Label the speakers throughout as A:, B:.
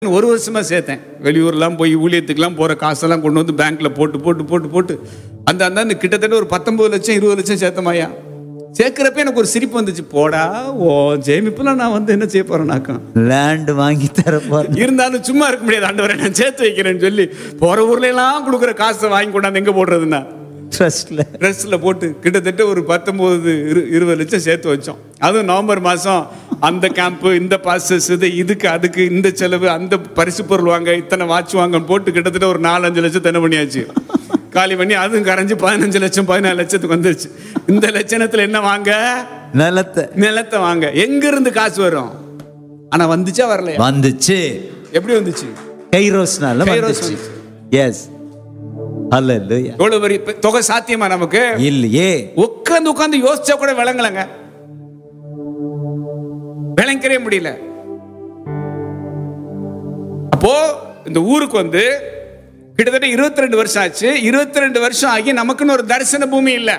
A: ஒரு வருஷமா சேர்த்தேன் வெளியூர்லாம் போய் ஊழியத்துக்குலாம் போற காசெல்லாம் கொண்டு வந்து பேங்க்ல போட்டு போட்டு போட்டு போட்டு அந்த அந்த கிட்டத்தட்ட ஒரு பத்தொன்பது லட்சம் இருபது லட்சம் சேர்த்தமாயா சேர்க்கிறப்ப எனக்கு ஒரு சிரிப்பு வந்துச்சு போடா ஓ ஜெயமிப்புல நான் வந்து என்ன செய்ய போறேனாக்கம்
B: லேண்ட் வாங்கி தர போறேன்
A: இருந்தாலும் சும்மா இருக்க முடியாது ஆண்டவரை நான் சேர்த்து வைக்கிறேன்னு சொல்லி போற ஊர்ல எல்லாம் கொடுக்குற காசை வாங்கி கொண்டாந்து எங்க போடுறதுன்னா
B: ட்ரஸ்ட்ல
A: ட்ரெஸ்ல போட்டு கிட்டத்தட்ட ஒரு பத்தொன்பது இரு இருபது லட்சம் சேர்த்து வச்சோம் அதுவும் நவம்பர் மாசம் அந்த கேம்ப் இந்த பாசஸ் இது இதுக்கு அதுக்கு இந்த செலவு அந்த பரிசு பொருள் வாங்க இத்தனை வாட்ச் வாங்கன்னு போட்டு கிட்டத்தட்ட ஒரு நாலஞ்சு லட்சம் தென்ன பண்ணியாச்சு காலி பண்ணி அதுவும் கரைஞ்சு பதினஞ்சு லட்சம் பதினாலு லட்சத்துக்கு வந்துருச்சு இந்த லட்சணத்துல என்ன வாங்க
B: நிலத்தை
A: நிலத்தை வாங்க எங்க இருந்து காசு வரும் ஆனா வந்துச்சா வரலையா
B: வந்துச்சு
A: எப்படி வந்துச்சு
B: கைரோஸ்னால
A: கைரோஸ்
B: வந்துச்சு எஸ் அல்லேலூயா
A: எவ்வளவு பெரிய பெ- தொகை சாத்தியமா நமக்கு
B: இல்லையே
A: உட்காந்து உட்காந்து யோசிச்சா கூட விளங்கலங்க விளங்கவே முடியல அப்போ இந்த ஊருக்கு வந்து கிட்டத்தட்ட 22 ரெண்டு வருஷம் ஆச்சு 22 ரெண்டு வருஷம் ஆகி நமக்குன்னு ஒரு தரிசன பூமி இல்ல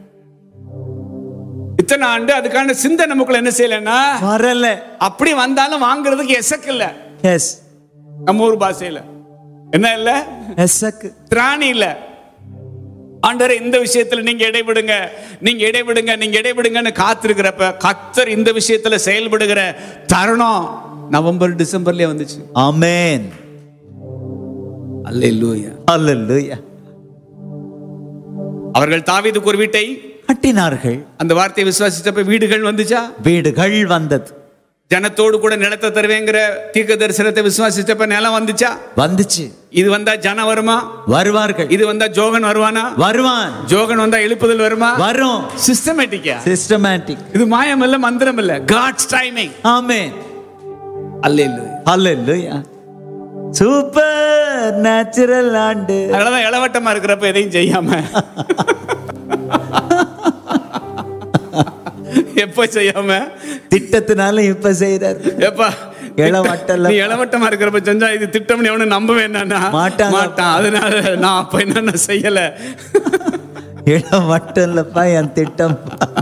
A: இத்தனை ஆண்டு அதுக்கான சிந்தை நமக்குள்ள என்ன செய்யலன்னா
B: வரல
A: அப்படி வந்தாலும் வாங்குறதுக்கு எசக்கு இல்ல
B: எஸ்
A: நம்ம ஊர் பாஷையில என்ன இல்ல
B: எஸ்ஸக்கு
A: திராணி இல்ல ஆண்டவரே இந்த விஷயத்துல நீங்க இடைவிடுங்க நீங்க இடைவிடுங்க நீங்க இடைவிடுங்கன்னு காத்திருக்கிறப்ப கத்தர் இந்த விஷயத்துல செயல்படுகிற தருணம் நவம்பர் டிசம்பர்லயே வந்துச்சு
B: ஆமென்
A: அல்லேலூயா
B: அல்லேலூயா
A: அவர்கள் தாவீதுக்கு ஒரு வீட்டை
B: கட்டினார்கள்
A: அந்த வார்த்தையை விசுவாசிச்சப்ப வீடுகள் வந்துச்சா
B: வீடுகள் வந்தது
A: ஜனத்தோடு கூட நிலத்தை தருவேங்கிற தீர்க்க தரிசனத்தை விசுவாசிச்சப்ப நிலம் வந்துச்சா
B: வந்துச்சு
A: இது வந்தா ஜனம் வருமா
B: வருவார்கள்
A: இது வந்தா ஜோகன் வருவானா
B: வருவான்
A: ஜோகன் வந்தா எழுப்புதல் வருமா
B: வரும்
A: சிஸ்டமேட்டிக்கா
B: சிஸ்டமேட்டிக்
A: இது மாயம் இல்ல மந்திரம் இல்ல God's timing
B: amen
A: hallelujah
B: hallelujah super natural ஆண்டு
A: அதனாலதான் இளவட்டமா இருக்கிறப்ப எதையும் செய்யாம எப்ப செய்யாம
B: திட்டத்தினால இப்ப செய்யறாரு
A: எப்பா
B: இளவட்டம்ல-
A: நீ இளவட்டமா இருக்கிறப்ப செஞ்சா இது திட்டம்னு எவனும் நம்பவே என்னன்னா
B: மாட்டாங்க.
A: மாட்டான் அதனால நான் அப்ப என்னென்ன செய்யல
B: இடம் மட்டும் இல்லப்பா என் திட்டம்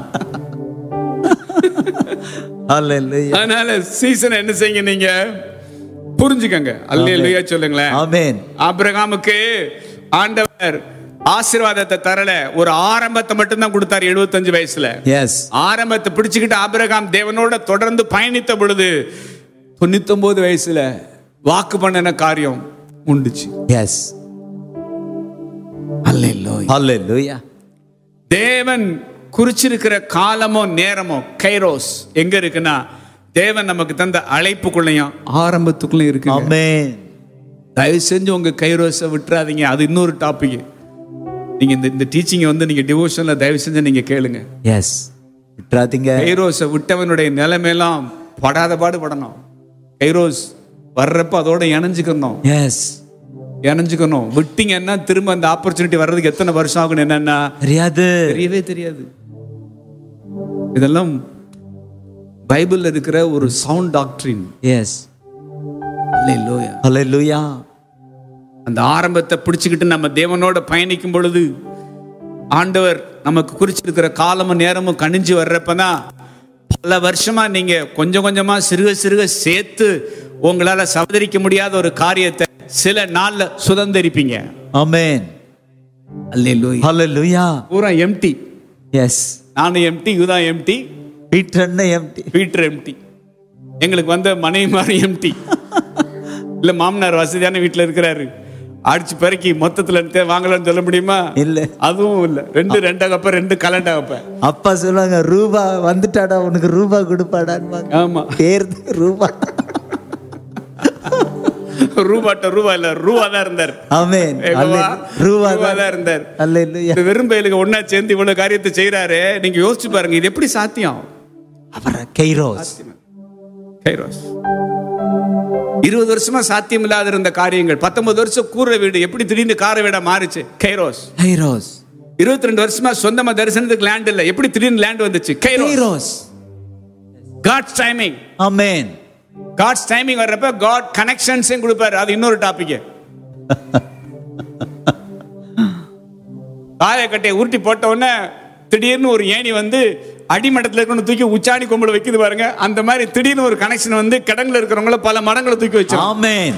B: அல்லேலூயா
A: அதனால சீசன் என்ன செய்யுங்க நீங்க புரிஞ்சுக்கங்க அல்லேலூயா சொல்லுங்களேன்
B: ஆமென்
A: ஆபிரகாமுக்கு ஆண்டவர் ஆசீர்வாதத்தை தரல ஒரு ஆரம்பத்தை மட்டும்தான் கொடுத்தாரு 75 வயசுல
B: எஸ்
A: ஆரம்பத்தை பிடிச்சுக்கிட்டு ஆபிரகாம் தேவனோட தொடர்ந்து பயணித்த பொழுது தொண்ணூத்தொன்பது வயசுல வாக்கு பண்ணின காரியம் உண்டுச்சு
B: எஸ்
A: அல்லேலூயா
B: அல்லேலூயா
A: தேவன் குறிச்சிருக்கிற காலமோ நேரமோ கைரோஸ் எங்க இருக்குன்னா தேவன் நமக்கு தந்த அழைப்புக்குள்ளயும் ஆரம்பத்துக்குள்ளயும் இருக்கு
B: ஆமென்
A: தயவு செஞ்சு உங்க கைரோஸை விட்டுறாதீங்க அது இன்னொரு டாபிக் நீங்க இந்த இந்த டீச்சிங்கை வந்து நீங்க டிவோஷன்ல தயவு செஞ்சு நீங்க கேளுங்க
B: எஸ் விட்டுறாதீங்க
A: கைரோஸை விட்டவனுடைய நிலைமையெல்லாம் படாத பாடு படணும் கைரோஸ் வர்றப்ப அதோட இணைஞ்சுக்கணும்
B: எஸ்
A: இணைஞ்சுக்கணும் விட்டீங்கன்னா திரும்ப அந்த ஆப்பர்ச்சுனிட்டி வர்றதுக்கு எத்தனை வருஷம் ஆகும் என்னன்னா
B: தெரியாது
A: தெரியவே தெரியாது இதெல்லாம் பைபிள்ல இருக்கிற ஒரு சவுண்ட் டாக்டரின்
B: எஸ்
A: அல்லேலூயா
B: அல்லேலூயா
A: அந்த ஆரம்பத்தை பிடிச்சுக்கிட்டு நம்ம தேவனோட பயணிக்கும் பொழுது ஆண்டவர் நமக்கு குறிச்சிருக்கிற காலமும் நேரமும் கணிஞ்சு வர்றப்பதான் பல வருஷமா நீங்க கொஞ்சம் கொஞ்சமா சிறுக சிறுக சேர்த்து உங்களால சவதரிக்க முடியாத ஒரு காரியத்தை சில நாள்ல சுதந்திரிப்பீங்க
B: ஆமென்
A: அல்லேலூயா
B: அல்லேலூயா
A: பூரா எம்டி
B: எஸ்
A: நானும் எம்டி இதுதான் empty
B: Peter empty
A: Peter empty எங்களுக்கு வந்த மனைவி மாதிரி எம்டி இல்ல மாமனார் வசதியான வீட்டுல இருக்கிறாரு அடிச்சு பெருக்கி மொத்தத்துல இருந்து வாங்கலாம்னு சொல்ல முடியுமா
B: இல்ல
A: அதுவும் இல்ல ரெண்டு ரெண்டா கப்ப ரெண்டு கலண்டா கப்ப
B: அப்பா சொல்லுவாங்க ரூபா வந்துட்டாடா உனக்கு ரூபா கொடுப்பாடான்னு
A: ஆமா
B: பேர் ரூபா
A: ரூபாட்ட ரூபா இல்ல ரூபா தான் இருந்தார்
B: ஆமென்
A: ஏகோவா,
B: ரூபா
A: ரூபா தான் இருந்தார்
B: அல்லேலூயா
A: இந்த வெறும் பயலுக்கு ஒன்னா சேர்ந்து இவ்வளவு காரியத்தை செய்யறாரு நீங்க யோசிச்சு பாருங்க இது எப்படி சாத்தியம்
B: அவர கைரோஸ்
A: கைரோஸ் இருபது வருஷமா சாத்தியம் இல்லாத இருந்த காரியங்கள் பத்தொன்பது வருஷம் கூரை வீடு எப்படி திடீர்னு கார வீடா மாறுச்சு கைரோஸ்
B: கைரோஸ்
A: இருபத்தி ரெண்டு வருஷமா சொந்தமா தரிசனத்துக்கு லேண்ட் இல்ல எப்படி திடீர்னு லேண்ட் வந்துச்சு kairos
B: kairos
A: God's timing
B: amen
A: God's timing வர்றப்ப காட் கனெக்ஷன்ஸையும் கொடுப்பாரு அது இன்னொரு டாபிக் தாயக்கட்டையை உருட்டி போட்ட உடனே திடீர்னு ஒரு ஏணி வந்து அடிமட்டத்தில் இருக்கணும் தூக்கி உச்சாணி கொம்புல வைக்குது பாருங்க அந்த மாதிரி திடீர்னு ஒரு கனெக்ஷன் வந்து கிடங்குல இருக்கிறவங்கள பல மடங்களை தூக்கி வச்சிடும்
B: ஆமென்